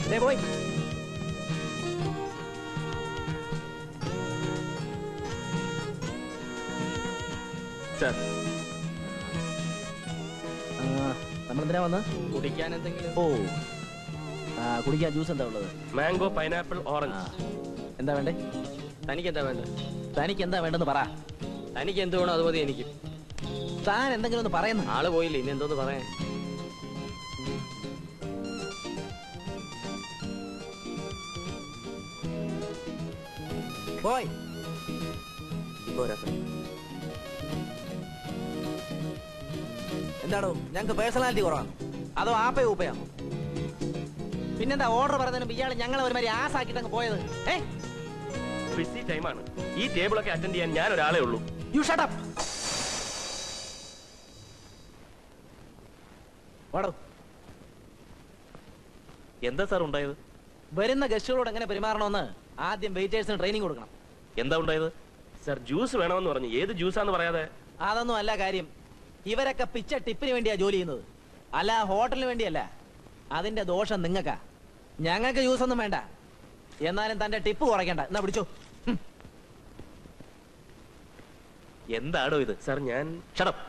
ദേ പോയി സാർ നമ്മൾ എന്തിനാ വന്ന് കുടിക്കാൻ എന്തെങ്കിലും ഓ ആ കുടിക്കാൻ ജ്യൂസ് എന്താ ഉള്ളത് മാംഗോ പൈനാപ്പിൾ ആ, ഓറഞ്ച് എന്താ വേണ്ടേ തനിക്ക് എന്താ വേണ്ടത് തനിക്ക് എന്താ വേണ്ടെന്ന് പറ തനിക്ക് എന്ത് വേണോ അത് മതി എനിക്ക് താൻ എന്തെങ്കിലും ഒന്ന് പറയുന്നു ആള് പോയില്ലേ ഇനി എന്തോന്ന് പറയാൻ പോയി പോരാ സാർ എന്താണോ ഞങ്ങൾക്ക് പേഴ്സണാലിറ്റി കുറവാണ് അതോ ആപ്പേ ഊപ്പയാണോ പിന്നെന്താ ഓർഡർ പറഞ്ഞതിന് ഇയാൾ ഞങ്ങളെ ഒരുമാതിരി ആസാക്കിട്ട് അങ്ങ് പോയത് ഏ ബിസി ടൈമാണ് ഈ ടേബിളൊക്കെ അറ്റൻഡ് ചെയ്യാൻ ഞാൻ ഒരാളേ ഉള്ളൂ യു ഷട്ട് അപ്പ് വാടോ എന്താ സാർ ഉണ്ടായത് വരുന്ന ഗസ്റ്റുകളോട് എങ്ങനെ പെരുമാറണമെന്ന് ആദ്യം വെയിറ്റേഴ്സിന് ട്രെയിനിങ് കൊടുക്കണം എന്താ ഉണ്ടായത് സാർ ജ്യൂസ് വേണമെന്ന് പറഞ്ഞു ഏത് ജ്യൂസാന്ന് പറയാതെ അതൊന്നും അല്ല കാര്യം ഇവരൊക്കെ പിച്ച ടിപ്പിന് വേണ്ടിയാ ജോലി ചെയ്യുന്നത് അല്ല ഹോട്ടലിന് വേണ്ടിയല്ല അതിന്റെ ദോഷം നിങ്ങൾക്കാ ഞങ്ങൾക്ക് ജ്യൂസ് ഒന്നും വേണ്ട എന്നാലും തന്റെ ടിപ്പ് കുറയ്ക്കണ്ട എന്നാ പിടിച്ചോ ഹും. എന്താടോ ഇത് സാർ ഞാൻ ഷടപ്പ്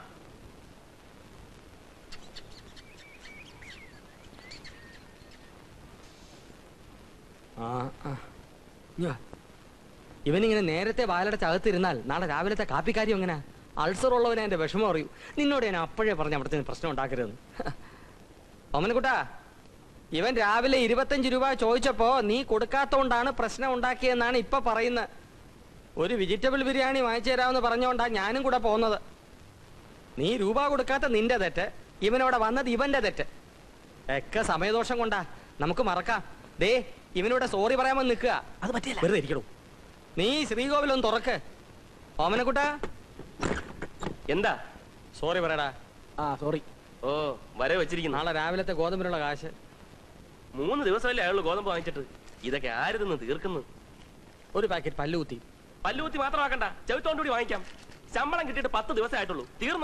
ഇവനിങ്ങനെ നേരത്തെ വാലടച്ച് അകത്തിരുന്നാൽ നാളെ രാവിലത്തെ കാപ്പിക്കാര്യം എങ്ങനെ അൾസർ ഉള്ളവനെ എന്റെ വിഷമം അറിയൂ നിന്നോട് ഞാൻ അപ്പോഴേ പറഞ്ഞ അവിടുത്തെ പ്രശ്നം ഉണ്ടാക്കരുതെന്ന് ഓമനക്കുട്ടാ ഇവൻ രാവിലെ ഇരുപത്തഞ്ച് രൂപ ചോദിച്ചപ്പോ നീ കൊടുക്കാത്തോണ്ടാണ് പ്രശ്നം ഉണ്ടാക്കിയെന്നാണ് ഇപ്പൊ പറയുന്നത് ഒരു വെജിറ്റബിൾ ബിരിയാണി വാങ്ങിച്ചു തരാമെന്ന് പറഞ്ഞോണ്ടാ ഞാനും കൂടെ പോകുന്നത് നീ രൂപ കൊടുക്കാത്ത നിന്റെ തെറ്റ് ഇവനോടെ വന്നത് ഇവന്റെ തെറ്റ് ഒക്കെ സമയദോഷം കൊണ്ടാ നമുക്ക് മറക്കാം ദേ ഇവനോട് സോറി പറയാമെന്ന് നിൽക്കുക അത് പറ്റില്ല വെറുതെ ഇരിക്കണു നീ ശ്രീകോവിലൊന്ന് തുറക്ക് ഓമനക്കുട്ട എന്താ സോറി പറയടാ ആ സോറി ഓ വരെ വെച്ചിരിക്കുന്നു നാളെ രാവിലത്തെ ഗോതമ്പിനുള്ള കാശ് മൂന്ന് ദിവസമല്ലേ അയാള് ഗോതമ്പ് വാങ്ങിച്ചിട്ട് ഇതൊക്കെ ആര് തിന്ന് തീർക്കുന്നു ഒരു പാക്കറ്റ് പല്ലുകുത്തി പല്ലുകുത്തി മാത്രമാക്കണ്ട ചെവിത്തോണ്ട് കൂടി വാങ്ങിക്കാം ശമ്പളം കിട്ടിയിട്ട് പത്ത് ദിവസമേ ആയിട്ടുള്ളൂ തീർന്നു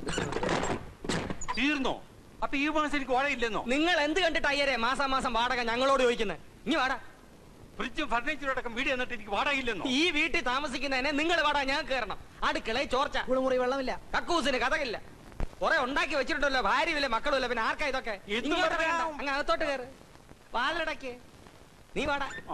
തീർന്നോ അപ്പൊ ഈ മാസം എനിക്ക് വാടകയില്ലെന്നോ നിങ്ങൾ എന്ത് കണ്ടിട്ട് അയ്യരെ മാസം മാസം വാടക ഞങ്ങളോട് ചോദിക്കുന്നത് ഇനി വാടാ ഫ്രിഡ്ജും ഫർണിച്ചറും അടക്കം വീട് എന്നിട്ട് എനിക്ക് വാടകയില്ലെന്നോ ഈ വീട്ടിൽ താമസിക്കുന്നതിനെ നിങ്ങൾ വാടാ ഞാൻ കയറണം അടുക്കളയിൽ ചോർച്ച കുളിമുറി വെള്ളമില്ല കക്കൂസിന് കഥകില്ല കുറെ ഉണ്ടാക്കി വെച്ചിട്ടുണ്ടല്ലോ ഭാര്യയില്ല മക്കളുമില്ല പിന്നെ ആർക്കാ ഇതൊക്കെ എന്ത് ഇങ്ങോട്ട് പറയാം? വേണ്ട. അങ്ങ് അകത്തോട്ട് കയറ് വാലടക്ക് നീ വാടാ ആ.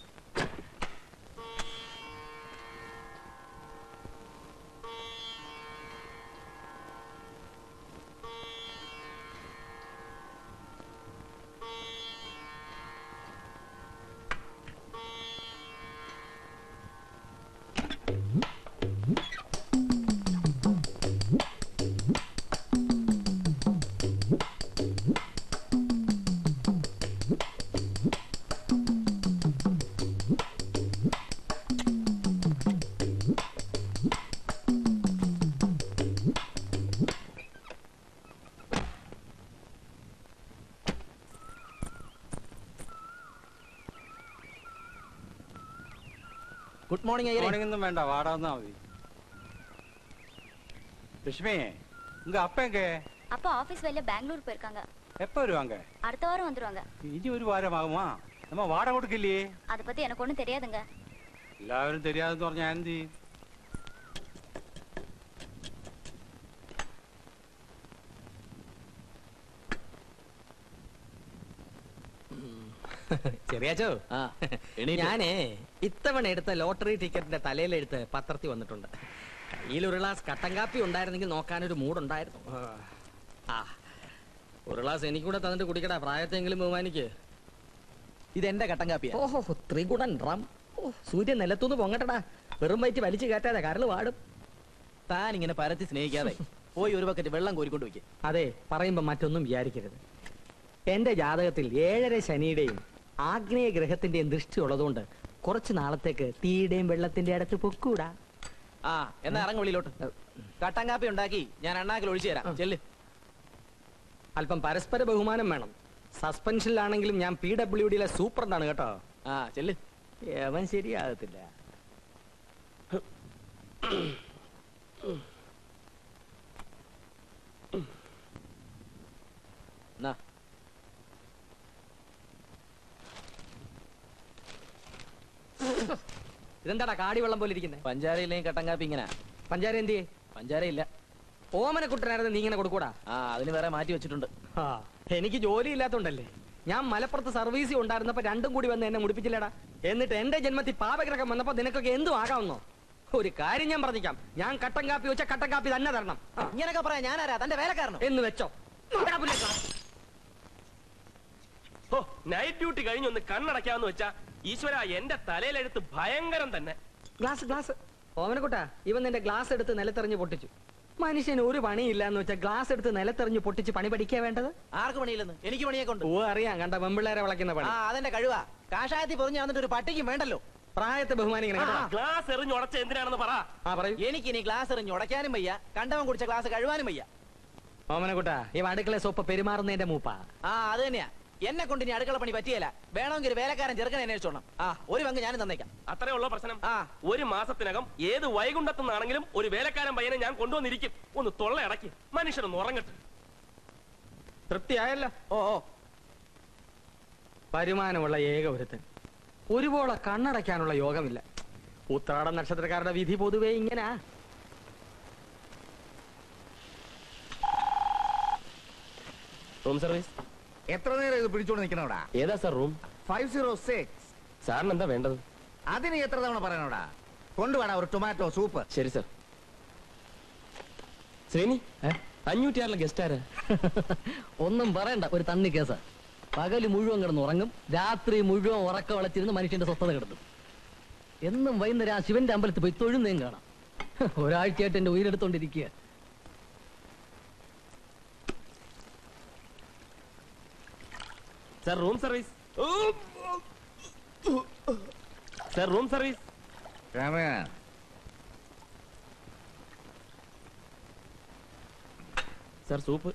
ഗുഡ് മോർണിംഗ് അയ്യരെ മോർണിംഗ് ഒന്നും വേണ്ട വാടക തന്നാ മതി லட்சுமி உங்க அப்பா எங்க அப்பா ஆபீஸ் வேலையில பெங்களூர் போயிருக்காங்க எப்ப வருவாங்க அடுத்த வாரம் வந்துருவாங்க இனி ஒரு வாரம் ஆகுமா நம்ம வாடகை கொடுக்கலையே அதை பத்தி எனக்கு ஒண்ணும் தெரியாதுங்க എല്ലാവരും தெரியாதுன்னு പറഞ്ഞാ എന്ത് ചെയ്യും? ചെറിയാച്ചോ ആ എണീറ്റ്. ഞാനേ ഇത്തവണ എടുത്ത ലോട്ടറി ടിക്കറ്റിന്റെ തലയിലെടുത്ത് പത്രത്തിൽ വന്നിട്ടുണ്ട് കയ്യിൽ ഒരു ഗ്ലാസ് കട്ടൻ കാപ്പി ഉണ്ടായിരുന്നെങ്കിൽ നോക്കാനൊരു മൂടുണ്ടായിരുന്നു ആ ഒരു ഗ്ലാസ് എനിക്കൂടെ തന്നിട്ട് കുടിക്കടാ പ്രായത്തെങ്കിലും ബഹുമാനിക്ക് ഇതെന്റെ കട്ടൻ കാപ്പിയാ ഓഹോ ത്രികുടൻ റം ഓ സൂര്യൻ നിലത്തുനിന്ന് പൊങ്ങട്ടടാ വെറും വയറ്റ് വലിച്ചു കയറ്റാതെ കരള് വാടും താൻ ഇങ്ങനെ പരത്തി സ്നേഹിക്കാതെ പോയി ഒരു ബക്കറ്റ് വെള്ളം കോരിക്കൊണ്ട് വയ്ക്ക് അതെ പറയുമ്പോ മറ്റൊന്നും വിചാരിക്കരുത് എന്റെ ജാതകത്തിൽ ഏഴര ശനിയുടെയും ആഗ്നേയ ഗ്രഹത്തിന്റെയും ദൃഷ്ടി ഉള്ളതുകൊണ്ട് കുറച്ച് നാളത്തേക്ക് തീയുടെയും വെള്ളത്തിന്റെ അടുത്ത് പൊക്കൂടാ ആ എന്നാ ഇറങ്ങ് വെളിയിലോട്ട് കട്ടൻ കാപ്പി ഉണ്ടാക്കി ഞാൻ അണ്ണാക്കിൽ ഒഴിച്ചു തരാം ചെല്ല് അല്പം പരസ്പര ബഹുമാനം വേണം സസ്പെൻഷനിലാണെങ്കിലും ഞാൻ പി ഡബ്ല്യു ഡിയിലെ സൂപ്രണ്ടാണ് കേട്ടോ ആ ചെല്ല് അവൻ ശരിയാകത്തില്ല എന്നാ ഇതെന്താടാ കാടി വെള്ളം പോലെ ഇരിക്കുന്നത് പഞ്ചാരയില്ലെങ്കിൽ കട്ടൻ കാപ്പി ഇങ്ങനെ പഞ്ചാര എന്തിയെ പഞ്ചാര ഇല്ല ഓമന കുട്ടനായിരുന്നു നീ ഇങ്ങനെ കൊടുക്കൂടാ ആ അതിന് വേറെ മാറ്റി വെച്ചിട്ടുണ്ട് ആ, എനിക്ക് ജോലി ഇല്ലാത്തോണ്ടല്ലേ ഞാൻ മലപ്പുറത്ത് സർവീസിൽ ഉണ്ടായിരുന്നപ്പോ രണ്ടും കൂടി വന്ന് എന്നെ മുടിപ്പിച്ചില്ലടാ എന്നിട്ട് എന്റെ ജന്മത്തിൽ പാപഗ്രഹം വന്നപ്പോ നിനക്കൊക്കെ എന്തും ആകാമെന്നോ ഒരു കാര്യം ഞാൻ പറഞ്ഞേക്കാം ഞാൻ കട്ടൻ കാപ്പി വെച്ച കട്ടൻ കാപ്പി തന്നെ തരണം ആ, ഇങ്ങനൊക്കെ പറയാം ഞാനാരാ തന്റെ വേലക്കാരനോ എന്ന് വെച്ചോ നോക്കടാ പുല്ലേക്കാ. ഓ നൈറ്റ് ഡ്യൂട്ടി കഴിഞ്ഞൊന്ന് കണ്ണടക്കാന്ന് വെച്ചാ ഈശ്വര എന്റെ തലയിലെഴുത്ത് ഭയങ്കരം തന്നെ ഗ്ലാസ് ഗ്ലാസ് ഓമനക്കുട്ടാ ഇവൻ നിന്റെ ഗ്ലാസ് എടുത്ത് നിലത്തെറിഞ്ഞ് പൊട്ടിച്ചു മനുഷ്യന് ഒരു പണിയില്ല എന്ന് വെച്ചാൽ ഗ്ലാസ് എടുത്ത് നിലത്തെറിഞ്ഞ് പൊട്ടിച്ച് പണി പഠിക്കാ വേണ്ടത് ആർക്ക് പണിയില്ലെന്ന് എനിക്ക് പണിയൊക്കെ ഉണ്ട് ഓ അറിയാം കണ്ട പെമ്പിള്ളേരെ വളയ്ക്കുന്ന പണി ആ അതെന്റെ കഴിവാ കാഷായത്തിൽ പൊതിഞ്ഞ് വന്നിട്ട് ഒരു പട്ടിക്കും വേണ്ടല്ലോ പ്രായത്തെ ബഹുമാനിക്കണം കേട്ടോ. ഗ്ലാസ് എറിഞ്ഞ് ഉടച്ച എന്തിനാണെന്ന് പറ ആ പറയൂ എനിക്കിനി ഗ്ലാസ് എറിഞ്ഞ് ഉടയ്ക്കാനും വയ്യ കണ്ടവൻ കുടിച്ച ഗ്ലാസ് കഴുവാനും വയ്യ ഓമനക്കുട്ടാ ഈ അടുക്കള സോപ്പ് പെരുമാറുന്നതിന്റെ മൂപ്പാ ആ അത് തന്നെയാ എന്നെ കൊണ്ട് ഇനി അടുക്കള പണി പറ്റിയല്ല വേണമെങ്കിൽ ഒരു വേലക്കാരൻ ചെറുക്കനെ അന്വേഷിച്ചോണം ആ ഒരു പങ്ക് ഞാനും തന്നേക്കാം അത്രേ ഉള്ള പ്രശ്നം ആ. ഒരു മാസത്തിനകം ഏത് വൈകുണ്ഠത്തുനിന്നാണെങ്കിലും ഒരു വേലക്കാരൻ പയ്യനെ ഞാൻ കൊണ്ടുവന്നിരിക്കും ഒന്ന് തൊള്ള അടക്കി മനുഷ്യനൊന്ന് ഉറങ്ങട്ടെ തൃപ്തിയായല്ലോ ഓ ഓ വരുമാനമുള്ള ഏക ഒരുത്തൻ ഒരുപോലെ കണ്ണടയ്ക്കാനുള്ള യോഗമില്ല ഉത്രാട നക്ഷത്രക്കാരുടെ വിധി പൊതുവേ ഇങ്ങനാ റൂം സർവീസ് എത്ര നേരം ഇത് പിടിച്ചോണ്ട് നിൽക്കണോടാ ഏതാ sir room five zero six സാറിന് എന്താ വേണ്ടത് അതിന് എത്ര തവണ പറയണോടാ കൊണ്ടുവേടാ ഒരു ടൊമാറ്റോ സൂപ്പ് ശരി സാർ ശ്രീനി അഞ്ഞൂറ്റി ആറിലെ ഗസ്റ്റ് ആരാ ഒന്നും പറയണ്ട ഒരു തണ്ണി കേസ് പകല് മുഴുവൻ കിടന്ന് ഉറങ്ങും രാത്രി മുഴുവൻ ഉറക്കം വളച്ചിരുന്ന് മനുഷ്യന്റെ സ്വസ്ഥത കിടത്തും എന്നും വൈകുന്നേരം ആ ശിവന്റെ അമ്പലത്തിൽ പോയി തൊഴുന്നേം കാണാം ഒരാഴ്ചയായിട്ട് എന്റെ ഉയരെടുത്തോണ്ടിരിക്കുക sir room service sir room service sir soup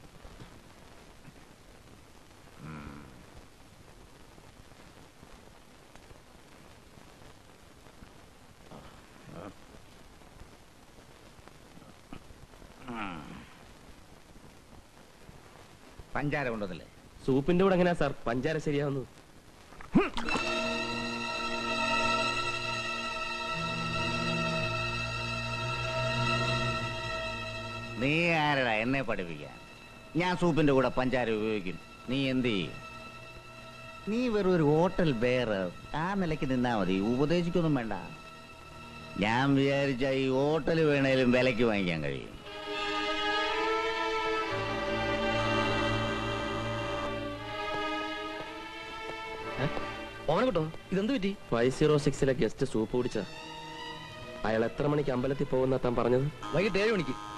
പഞ്ചാര കൊണ്ടതല്ലേ സൂപ്പിന്റെ കൂടെ എങ്ങനെയാ സാർ പഞ്ചാര ശരിയാവുന്നത് നീ ആരടാ എന്നെ പഠിപ്പിക്കാൻ ഞാൻ സൂപ്പിന്റെ കൂടെ പഞ്ചാര ഉപയോഗിക്കും നീ എന്ത് ചെയ്യും നീ വെറും ഒരു ഹോട്ടൽ ബേറ് ആ നിലയ്ക്ക് നിന്നാ മതി ഉപദേശിക്കൊന്നും വേണ്ട ഞാൻ വിചാരിച്ച ഈ ഹോട്ടൽ വേണേലും വിലയ്ക്ക് വാങ്ങിക്കാൻ കഴിയും ഓമനക്കുട്ടോ ഇതെന്ത് പറ്റി ഫൈവ് സീറോ സിക്സിലെ ഗസ്റ്റ് സൂപ്പ് കുടിച്ച അയാൾ എത്ര മണിക്ക് അമ്പലത്തിൽ പോകുന്ന താൻ പറഞ്ഞത് വൈകിട്ട് ഏഴ് മണിക്ക്